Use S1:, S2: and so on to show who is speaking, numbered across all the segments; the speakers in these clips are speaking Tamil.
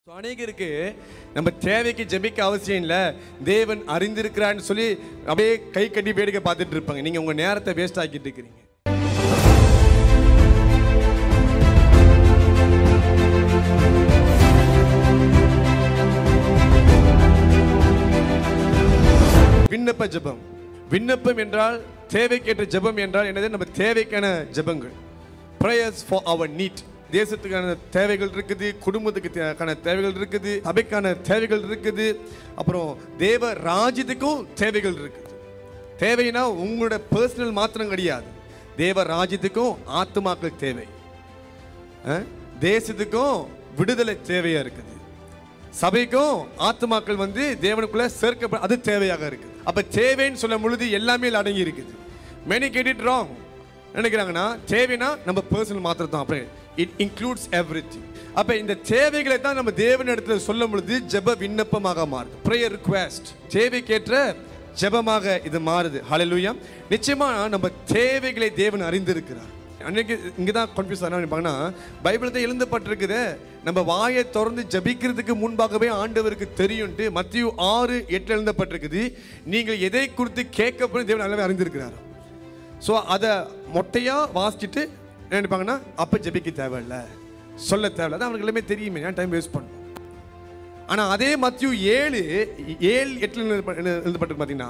S1: So, அநேகருக்கு நம்ம தேவைக்கு ஜெபிக்க அவசியம் இல்லை தேவன் அறிந்திருக்கிறான்னு சொல்லி அப்படியே கை கட்டி வேடிக்கை பார்த்துட்டு இருப்பாங்க நீங்க உங்க நேரத்தை வேஸ்ட் ஆக்கிட்டு இருக்கிறீங்க விண்ணப்ப ஜெபம் விண்ணப்பம் என்றால் தேவைக்கேற்ற ஜெபம் என்றால் என்னது நம்ம தேவைக்கான ஜெபங்கள் ப்ரேயர்ஸ் ஃபார் அவர் நீட் தேசத்துக்கான தேவைகள் இருக்குது குடும்பத்துக்கு தேவைக்கான தேவைகள் இருக்குது சபைக்கான தேவைகள் இருக்குது அப்புறம் தேவ ராஜ்யத்துக்கும் தேவைகள் இருக்குது தேவைனா உங்களோட பர்சனல் மாத்திரம் கிடையாது தேவ ராஜ்யத்துக்கும் ஆத்துமாக்கள் தேவை அஹ்? தேசத்துக்கும் விடுதலை தேவையா இருக்குது சபைக்கும் ஆத்துமாக்கள் வந்து தேவனுக்குள்ள சேர்க்க அது தேவையாக இருக்குது அப்ப தேவைன்னு சொல்லும் பொழுது எல்லாமே இதுல அடங்கி இருக்குது மெனி கெட் இட் ராங் நினைக்கிறாங்கன்னா தேவைனா நம்ம பர்சனல் மாத்திரம் தான் அப்படி இட் இன்க்ளூட்ஸ் எவ்ரி அப்ப இந்த தேவைகளை தான் நம்ம தேவன் இடத்துல சொல்லும் பொழுது ஜெப விண்ணப்பமாக மாறுது ப்ரேயர் ரிக்வெஸ்ட் தேவைக்கேற்ற ஜெபமாக இது மாறுது ஹalleluya நிச்சயமா நம்ம தேவைகளை தேவன் அறிந்திருக்கிறார் அன்னைக்கு இங்கே தான் கன்ஃபியூஸ் ஆனா நினைப்பாங்கன்னா பைபிள் தான் எழுதப்பட்டிருக்குது நம்ம வாயை திறந்து ஜபிக்கிறதுக்கு முன்பாகவே ஆண்டவருக்கு தெரியும்ட்டு மத்திய ஆறு எட்டு எழுதப்பட்டிருக்குது நீங்கள் எதை குறித்து கேட்கப்படும் தேவன் நல்லாவே அறிந்திருக்கிறார் ஸோ அதை மொட்டையாக வாசிச்சுட்டு என்ன நினைப்பாங்கன்னா அப்போ ஜெபிக்க தேவையில்ல சொல்ல தேவையில்ல அது அவங்களுக்கு எல்லாமே தெரியுமே ஏன் டைம் வேஸ்ட் பண்ணும் ஆனால் அதே மத்திய ஏழு ஏழு எட்டில் எழுதப்பட்டிருக்கு பார்த்தீங்கன்னா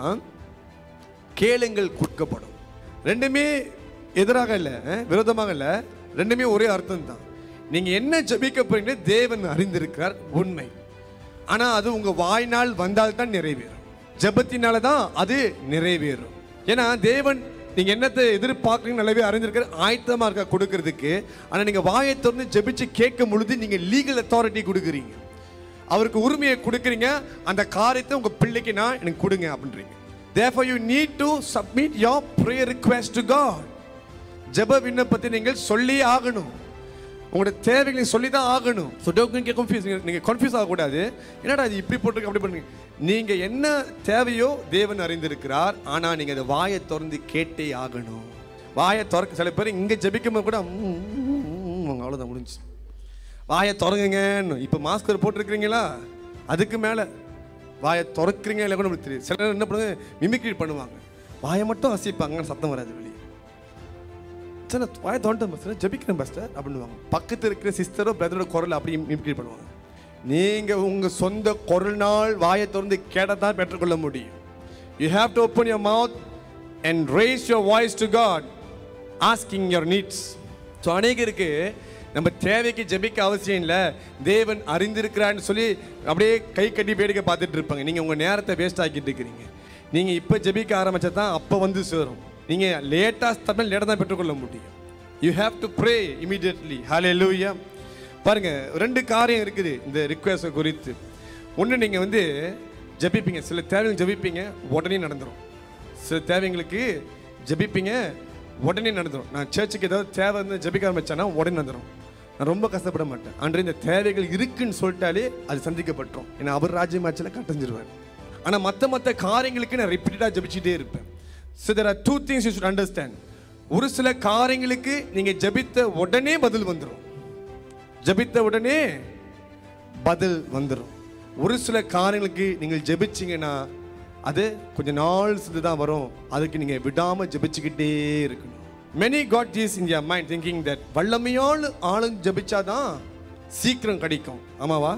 S1: கேளுங்கள் கொடுக்கப்படும் ரெண்டுமே எதிராக இல்லை அஹ், விரோதமாக இல்லை ரெண்டுமே ஒரே அர்த்தம் தான் நீங்க என்ன ஜெபிக்க போறீங்க தேவன் அறிந்திருக்கிறார் உண்மை ஆனா அது உங்க வாய்நாள் வந்தால் தான் நிறைவேறும் ஜெபத்தினால தான் அது நிறைவேறும் ஏன்னா தேவன் நீங்க என்னத்தை எதிர்பார்க்குறீங்க நல்லாவே அறிந்திருக்கிற ஆயத்தமா இருக்க கொடுக்கறதுக்கு ஆனா நீங்க வாயை திறந்து ஜெபிச்சு கேட்கும் பொழுது நீங்க லீகல் அத்தாரிட்டி கொடுக்குறீங்க அவருக்கு உரிமையை கொடுக்குறீங்க அந்த காரியத்தை உங்க பிள்ளைக்கு நான் எனக்கு கொடுங்க அப்படின்றீங்க therefore you need to submit your prayer request to god ஜெப விண்ணப்பத்தை நீங்கள் சொல்லி ஆகணும் உங்களோட தேவைகளை சொல்லி தான் ஆகணும் ஸோ டோக்கன் கன்ஃபியூஸ் நீங்கள் கன்ஃபியூஸ் ஆகக்கூடாது என்னடா இது இப்படி போட்டிருக்கு அப்படி பண்ணுங்க நீங்கள் என்ன தேவையோ தேவன் அறிந்திருக்கிறார் ஆனால் நீங்கள் அதை வாயை திறந்து கேட்டே ஆகணும் வாயை திறக்க சில பேர் இங்கே ஜெபிக்கும் போது கூட ம், ம், ம், ம், அவ்வளோதான் முடிஞ்சு வாயை திறங்குங்கன்னு இப்போ மாஸ்கர் போட்டிருக்கிறீங்களா அதுக்கு மேலே வாயை திறக்கிறீங்க இல்லை கூட நமக்கு தெரியும் சில நேரம் என்ன பண்ணுவாங்க மிமிக்ரி பண்ணுவாங்க வாயை மட்டும் அசைப்பாங்க சத்தம் வராது வெளியே சரி நான் வாயை தோண்டம் பஸ்டர் ஜபிக்கிறேன் பஸ்டர் அப்படின்னுவாங்க பக்கத்தில் இருக்கிற சிஸ்டரோ பிரதரோட குரல் அப்படி மிமிக்ரி பண்ணுவாங்க நீங்கள் உங்கள் சொந்த குரல்னால் வாயை திறந்து கேட்டால் தான் பெற்றுக்கொள்ள முடியும் you have to open your mouth and raise your voice to God asking your needs so அநேகருக்கு நம்ம தேவைக்கு ஜெபிக்க அவசியம் இல்லை தேவன் அறிந்திருக்கிறான்னு சொல்லி அப்படியே கை கட்டி வேடிக்கை பார்த்துட்டு இருப்பாங்க நீங்கள் உங்கள் நேரத்தை வேஸ்ட் ஆக்கிட்டு இருக்கிறீங்க நீங்கள் இப்போ ஜெபிக்க ஆரம்பிச்சா தான் அப்போ வந்து சேரும் நீங்கள் லேட்டாக ஸ்டெப் லேட்டாக தான் பெற்றுக்கொள்ள முடியும் you have to pray immediately ஹalleluya பாருங்க ரெண்டு காரியம் இருக்குது இந்த ரிக்வெஸ்ட்டை குறித்து ஒன்று நீங்கள் வந்து ஜெபிப்பீங்க சில தேவைகள் ஜெபிப்பீங்க உடனே நடந்துரும் சில தேவைங்களுக்கு ஜெபிப்பீங்க உடனே நடந்துரும் நான் சர்ச்சுக்கு ஏதாவது தேவை வந்து ஜெபிக்க ஆரம்பிச்சேன்னா உடனே நடந்துரும் நான் ரொம்ப கஷ்டப்பட மாட்டேன் அன்று இந்த தேவைகள் இருக்குன்னு சொல்லிட்டாலே அது சந்திக்கப்பட்டுரும் ஏன்னா அவர் ராஜ்யமாச்சில் கட்டஞ்சிருவார் ஆனால் மற்ற மற்ற காரியங்களுக்கு நான் ரிப்பீட்டடாக ஜெபிச்சுட்டே இருப்பேன் so there are two things you should understand ஒரு சில காரியங்களுக்கு நீங்கள் ஜெபித்த உடனே பதில் வந்துடும் ஜெபித்த உடனே பதில் வந்துடும் ஒரு சில காரியங்களுக்கு நீங்கள் ஜெபிச்சீங்கன்னா அது கொஞ்ச நாள் சென்று தான் வரும் அதுக்கு நீங்கள் விடாமல் ஜெபிச்சுக்கிட்டே இருக்கணும் many God jeez in your mind thinking that வல்லமையால் ஆளும் ஜெபிச்சாதான் சீக்கிரம் கிடைக்கும் ஆமாவா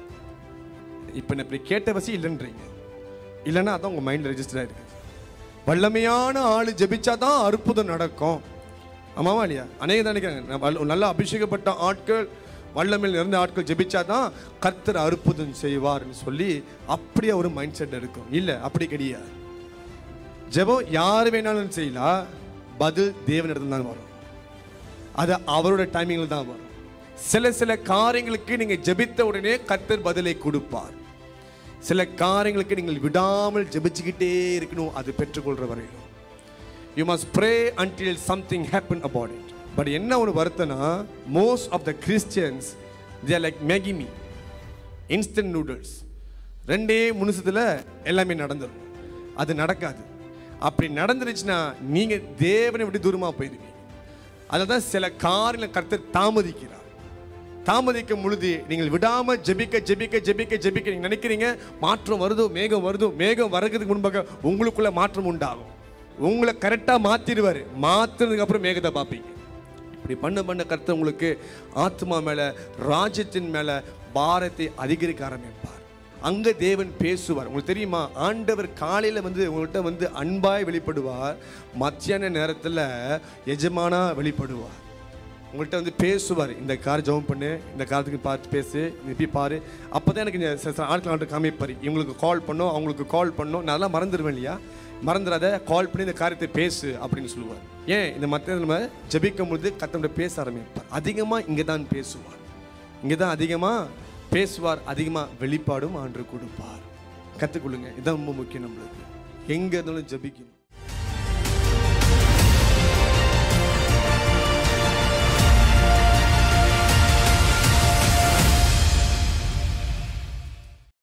S1: இப்போ நான் இப்படி கேட்ட வசி இல்லைன்றீங்க இல்லைன்னா அதான் உங்கள் மைண்டில் ரெஜிஸ்டர் ஆயிருக்கு வல்லமையான ஆள் ஜெபிச்சாதான் அற்புதம் நடக்கும் ஆமாவா இல்லையா அநேக தான் நினைக்கிறாங்க நான் வல்ல- நல்லா அபிஷேகப்பட்ட ஆட்கள் வல்லமையில் இருந்த ஆட்கள் ஜெபிச்சாதான் கர்த்தர் அற்புதம் செய்வார்னு சொல்லி அப்படியே ஒரு மைண்ட் செட் இருக்கும் இல்லை அப்படி கிடையாது ஜெபம் யார் வேணாலும் செய்யலாம் பதில் தேவனிடத்துல தான் வரும் அது அவரோட டைமிங்கில் தான் வரும் சில சில காரியங்களுக்கு நீங்கள் ஜெபித்த உடனே கர்த்தர் பதிலை கொடுப்பார் சில காரியங்களுக்கு நீங்கள் விடாமல் ஜெபிச்சுக்கிட்டே இருக்கணும் அது பெற்றுக்கொள்கிற வரையிலும் you must pray until something happen about it but என்ன ஒரு வருத்தம்னா most of the Christians there like மேகிமி இன்ஸ்டன்ட் நூடுல்ஸ் ரெண்டே நிமிஷத்தில் எல்லாமே நடந்துடும் அது நடக்காது அப்படி நடந்துருச்சுன்னா நீங்கள் தேவனை விட்டு தூரமாக போயிடுவீங்க அதில் தான் சில காரியங்களை கர்த்தர் தாமதிக்கிறார் தாமதிக்கும் பொழுது நீங்கள் விடாம ஜெபிக்க ஜெபிக்க ஜெபிக்க ஜெபிக்க நீங்க நினைக்கிறீங்க மாற்றம் வருதோ மேகம் வருதோ மேகம் வர்றதுக்கு முன்பாக உங்களுக்குள்ள மாற்றம் உண்டாகும் உங்களை கரெக்டாக மாத்திடுவார் மாத்துனதுக்கு அப்புறம் மேகத்தை பார்ப்பீங்க இப்படி பண்ண பண்ண கருத்து உங்களுக்கு ஆத்மா மேல ராஜ்யத்தின் மேல பாரத்தை அதிகரிக்க ஆரம்பிப்பார் அங்க தேவன் பேசுவார் உங்களுக்கு தெரியுமா ஆண்டவர் காலையில வந்து உங்கள்கிட்ட வந்து அன்பாய் வெளிப்படுவார் மத்தியான நேரத்துல எஜமானா வெளிப்படுவார் உங்கள்கிட்ட வந்து பேசுவார் இந்த கார் ஜெபம் பண்ணு இந்த காலத்துக்கு பார்த்து பேசு நீ இப்படி பாரு அப்போ தான் எனக்கு இந்த சில சில ஆட்கள் ஆண்டு காமிப்பார் இவங்களுக்கு கால் பண்ணோம் அவங்களுக்கு கால் பண்ணோம் நான் அதெல்லாம் மறந்துடுவேன் இல்லையா மறந்துடாத கால் பண்ணி இந்த காரியத்தை பேசு அப்படின்னு சொல்லுவார் ஏன் இந்த மற்ற நம்ம ஜெபிக்கும் பொழுது கத்தோட பேச ஆரம்பிப்பார் அதிகமாக இங்கே தான் பேசுவார் இங்கே தான் அதிகமாக பேசுவார் அதிகமாக வெளிப்பாடும் ஆண்டு கொடுப்பார் கற்றுக்கொள்ளுங்க இதான் ரொம்ப முக்கியம் நம்மளுக்கு எங்கே இருந்தாலும் ஜெபிக்கணும்